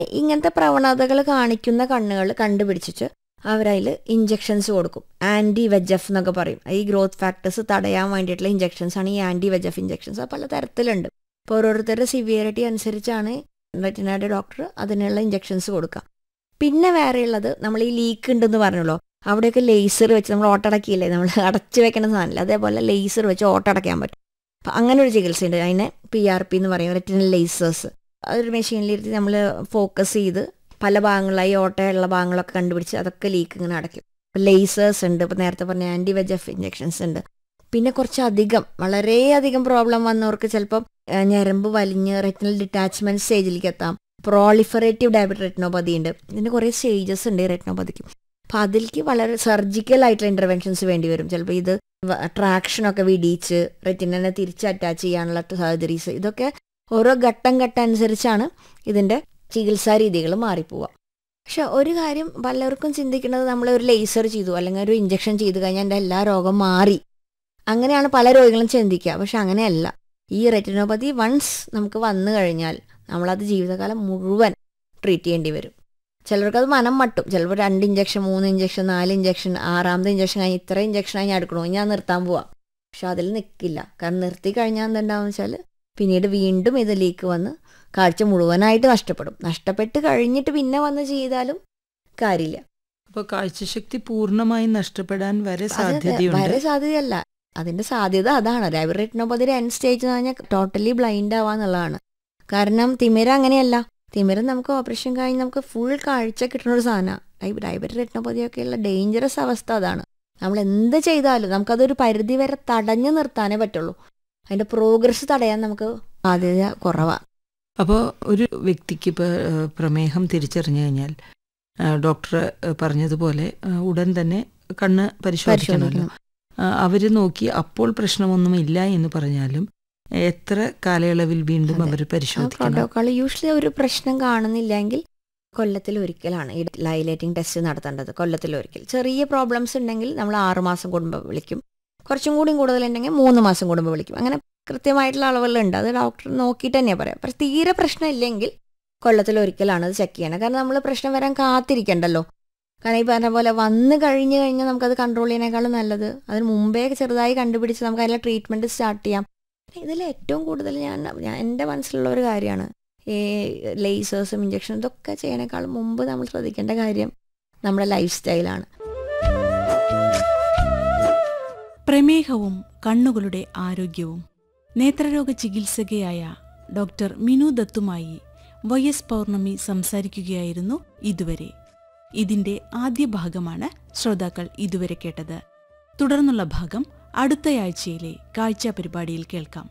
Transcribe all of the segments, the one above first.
ഇങ്ങനത്തെ പ്രവണതകൾ കാണിക്കുന്ന കണ്ണുകൾ കണ്ടുപിടിച്ചിട്ട് അവരതിൽ ഇഞ്ചെക്ഷൻസ് കൊടുക്കും ആൻറ്റി വെജഫ് എന്നൊക്കെ പറയും ഈ ഗ്രോത്ത് ഫാക്ടേഴ്സ് തടയാൻ വേണ്ടിയിട്ടുള്ള ഇഞ്ചെക്ഷൻസ് ആണ് ഈ ആൻറ്റി വെജഫ് ഇഞ്ചെക്ഷൻസ് പല തരത്തിലുണ്ട് ഇപ്പോൾ ഓരോരുത്തരുടെ സിവിയറിറ്റി അനുസരിച്ചാണ് റെറ്റിനയുടെ ഡോക്ടർ അതിനുള്ള ഇഞ്ചെക്ഷൻസ് കൊടുക്കുക പിന്നെ വേറെയുള്ളത് നമ്മൾ ഈ ലീക്ക് ഉണ്ടെന്ന് പറഞ്ഞല്ലോ അവിടെയൊക്കെ ലേസർ വെച്ച് നമ്മൾ ഓട്ടടക്കിയില്ലേ നമ്മൾ അടച്ചു വെക്കുന്ന സാധനമില്ല അതേപോലെ ലേസർ വെച്ച് ഓട്ടടയ്ക്കാൻ പറ്റും അപ്പം അങ്ങനെ ഒരു ചികിത്സയുണ്ട് അതിനെ പി ആർ പി എന്ന് പറയും റെറ്റിനൽ ലേസേഴ്സ് അതൊരു മെഷീനിലിരുത്തി നമ്മൾ ഫോക്കസ് ചെയ്ത് പല ഭാഗങ്ങളായി ഓട്ടയുള്ള ഭാഗങ്ങളൊക്കെ കണ്ടുപിടിച്ച് അതൊക്കെ ലീക്ക് ഇങ്ങനെ അടയ്ക്കും ലേസേഴ്സ് ഉണ്ട് ഇപ്പം നേരത്തെ പറഞ്ഞ ആൻറ്റി വെജഫ് ഇഞ്ചെക്ഷൻസ് ഉണ്ട് പിന്നെ കുറച്ചധികം വളരെയധികം പ്രോബ്ലം വന്നവർക്ക് ചിലപ്പം ഏഹ്, ഞരമ്പ് വലിഞ്ഞ് റെറ്റിനൽ ഡിറ്റാച്ച്മെന്റ് സ്റ്റേജിലേക്ക് എത്താം പ്രോളിഫറേറ്റീവ് ഡയബറ്റ് റെറ്റിനോപ്പതി ഉണ്ട് ഇതിന് കുറേ സ്റ്റേജസ് ഉണ്ട് ഈ റെറ്റിനോപ്പതിക്ക് അപ്പം അതിലേക്ക് വളരെ സർജിക്കൽ ആയിട്ടുള്ള ഇൻ്റർവെൻഷൻസ് വേണ്ടി വരും ചിലപ്പോൾ ഇത് ട്രാക്ഷനൊക്കെ വിടിയിച്ച് റെറ്റിനെ തിരിച്ച് അറ്റാച്ച് ചെയ്യാനുള്ള സർജറീസ് ഇതൊക്കെ ഓരോ ഘട്ടം ഘട്ടം അനുസരിച്ചാണ് ഇതിൻ്റെ ചികിത്സാ രീതികൾ മാറിപ്പോവുക പക്ഷെ ഒരു കാര്യം പലർക്കും ചിന്തിക്കുന്നത് നമ്മൾ ഒരു ലേസർ ചെയ്തു അല്ലെങ്കിൽ ഒരു ഇഞ്ചക്ഷൻ ചെയ്തു കഴിഞ്ഞാൽ എൻ്റെ എല്ലാ രോഗം മാറി അങ്ങനെയാണ് പല രോഗികളും ചിന്തിക്കുക പക്ഷെ അങ്ങനെയല്ല ഈ റെറ്റിനോപ്പതി വൺസ് നമുക്ക് വന്നു കഴിഞ്ഞാൽ നമ്മളത് ജീവിതകാലം മുഴുവൻ ട്രീറ്റ് ചെയ്യേണ്ടി വരും ചിലർക്കത് മനം മട്ടും ചിലപ്പോൾ രണ്ട് ഇഞ്ചക്ഷൻ മൂന്ന് ഇഞ്ചക്ഷൻ നാല് ഇഞ്ചക്ഷൻ ആറാമത്തെ ഇഞ്ചക്ഷൻ കഴിഞ്ഞ് ഇത്ര ഇഞ്ചക്ഷൻ കഴിഞ്ഞ് എടുക്കണോ ഞാൻ നിർത്താൻ പോവാം പക്ഷെ അതിൽ നിൽക്കില്ല കാരണം നിർത്തി കഴിഞ്ഞാൽ എന്തുണ്ടാവും വെച്ചാൽ പിന്നീട് വീണ്ടും ഇത് ലീക്ക് വന്ന് കാഴ്ച മുഴുവനായിട്ട് നഷ്ടപ്പെടും നഷ്ടപ്പെട്ട് കഴിഞ്ഞിട്ട് പിന്നെ വന്ന് ചെയ്താലും കാര്യമില്ല അപ്പോൾ കാഴ്ചശക്തി പൂർണ്ണമായി നഷ്ടപ്പെടാൻ വരെ അത് സാധ്യതയുണ്ട് വളരെ സാധ്യതയല്ല അതിന്റെ സാധ്യത അതാണ് ഡയബർ റെറ്റിനോപ്പതിയുടെ എൻ സ്റ്റേജ് എന്ന് പറഞ്ഞാൽ ടോട്ടലി ബ്ലൈൻഡ് ആവാന്നുള്ളതാണ് കാരണം തിമിര അങ്ങനെയല്ല തിമിരം നമുക്ക് ഓപ്പറേഷൻ കഴിഞ്ഞ് നമുക്ക് ഫുൾ കാഴ്ച കിട്ടുന്ന ഒരു സാധനമാണ് ഡയബറ്റിക് റെറ്റിനോപ്പതിയൊക്കെയുള്ള ഡേഞ്ചറസ് അവസ്ഥ അതാണ് നമ്മൾ എന്ത് ചെയ്താലും നമുക്കതൊരു പരിധി വരെ തടഞ്ഞു നിർത്താനേ പറ്റുള്ളൂ അതിന്റെ പ്രോഗ്രസ് തടയാൻ നമുക്ക് സാധ്യത കുറവാണ് അപ്പോൾ ഒരു വ്യക്തിക്ക് ഇപ്പോൾ പ്രമേഹം തിരിച്ചറിഞ്ഞു കഴിഞ്ഞാൽ ആ, ഡോക്ടർ ആ, പറഞ്ഞതുപോലെ ആ, ഉടൻ തന്നെ കണ്ണ് പരിശോധിക്കണമല്ലോ പരിശോധിക്കണം അവർ നോക്കി അപ്പോൾ പ്രശ്നമൊന്നും ഇല്ല എന്ന് പറഞ്ഞാലും എത്ര കാലയളവിൽ വീണ്ടും അതെ. അവർ ആ പരിശോധിക്കണം പ്രോട്ടോക്കോൾ യൂഷ്വലി ഒരു പ്രശ്നം കാണുന്നില്ലെങ്കിൽ കൊല്ലത്തിൽ ഒരിക്കലാണ് ഈ ലൈലേറ്റിംഗ് ടെസ്റ്റ് നടത്തേണ്ടത് കൊല്ലത്തിൽ ഒരിക്കൽ ചെറിയ പ്രോബ്ലംസ് ഉണ്ടെങ്കിൽ നമ്മൾ ആറുമാസം കൂടുമ്പോൾ വിളിക്കും കുറച്ചും കൂടി കൂടുതലുണ്ടെങ്കിൽ മൂന്ന് മാസം കൂടുമ്പോൾ വിളിക്കും അങ്ങനെ കൃത്യമായിട്ടുള്ള അളവുകളുണ്ട് അത് ഡോക്ടർ നോക്കിയിട്ട് തന്നെയാണ് പറയാം പക്ഷെ തീരെ പ്രശ്നം ഇല്ലെങ്കിൽ കൊല്ലത്തിൽ ഒരിക്കലാണ് അത് ചെക്ക് ചെയ്യണം കാരണം നമ്മൾ പ്രശ്നം വരാൻ കാത്തിരിക്കണ്ടല്ലോ കാരണം ഈ പറഞ്ഞ പോലെ വന്നു കഴിഞ്ഞ് കഴിഞ്ഞാൽ നമുക്കത് കൺട്രോൾ ചെയ്യുന്നതിനേക്കാളും നല്ലത് അതിന് മുമ്പേ ചെറുതായി കണ്ടുപിടിച്ച് നമുക്ക് അതിലെ ട്രീറ്റ്മെൻറ്റ് സ്റ്റാർട്ട് ചെയ്യാം ഇതിൽ ഏറ്റവും കൂടുതൽ ഞാൻ ഞാൻ എൻ്റെ മനസ്സിലുള്ള ഒരു കാര്യമാണ് ഈ ലേസേഴ്സും ഇഞ്ചക്ഷനും ഇതൊക്കെ ചെയ്യണേക്കാളും മുമ്പ് നമ്മൾ ശ്രദ്ധിക്കേണ്ട കാര്യം നമ്മുടെ ലൈഫ് സ്റ്റൈലാണ് പ്രമേഹവും കണ്ണുകളുടെ ആരോഗ്യവും നേത്രരോഗ ചികിത്സകയായ ഡോക്ടർ മിനു ദത്തുമായി വൈ എസ് പൗർണമി സംസാരിക്കുകയായിരുന്നു ഇതുവരെ ഇതിന്റെ ആദ്യ ഭാഗമാണ് ശ്രോതാക്കൾ ഇതുവരെ കേട്ടത് തുടർന്നുള്ള ഭാഗം അടുത്തയാഴ്ചയിലെ കാഴ്ച പരിപാടിയിൽ കേൾക്കാം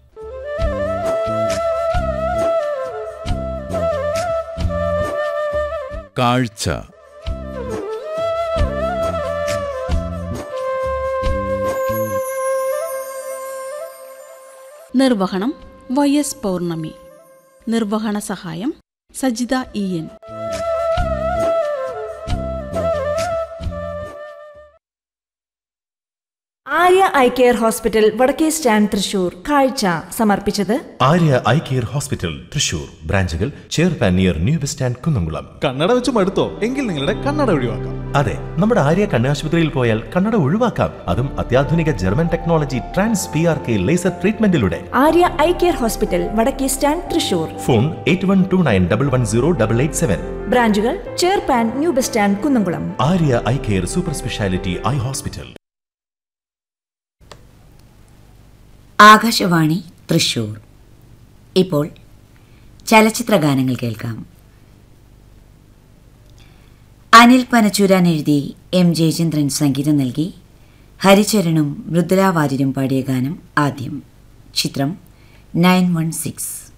കാഴ്ച നിർവഹണം വൈ എസ് പൗർണമി നിർവഹണ സഹായം Sajitha E N Arya eye care hospital വടക്കേ സ്റ്റാൻഡ് തൃശൂർ കാഴ്ച സമർപ്പിച്ചത് Arya eye care hospital Thrissur ബ്രാഞ്ചുകൾ ചേർപ്പാൻ near new bus stand Kunnamkulam കണ്ണട വെച്ച് മടുത്തോ എങ്കിൽ നിങ്ങളുടെ കണ്ണട ഒഴിവാക്കാം അതെ നമ്മുടെ ആര്യ കണ്ണാശുപത്രിയിൽ പോയാൽ കണ്ണട ഒഴിവാക്കാം അതും അത്യാധുനിക German technology trans P R K laser ട്രീറ്റ്മെന്റിലൂടെ ആര്യ ഐ കെയർ ഹോസ്പിറ്റൽ വടക്കേ stand Thrissur phone eight one two nine double one zero double eight seven ബ്രാഞ്ചുകൾ ചേർപ്പാൻ new bus stand Kunnamkulam Arya eye care super speciality eye hospital Akashvani Thrissur ഇപ്പോൾ ചലച്ചിത്ര ഗാനങ്ങൾ കേൾക്കാം അനിൽ പനച്ചൂരാൻ എഴുതി M Jayachandran സംഗീതം നൽകി ഹരിചരണും മൃദുല വാര്യരും പാടിയ ഗാനം ആദ്യം ചിത്രം നയൻ വൺ സിക്സ്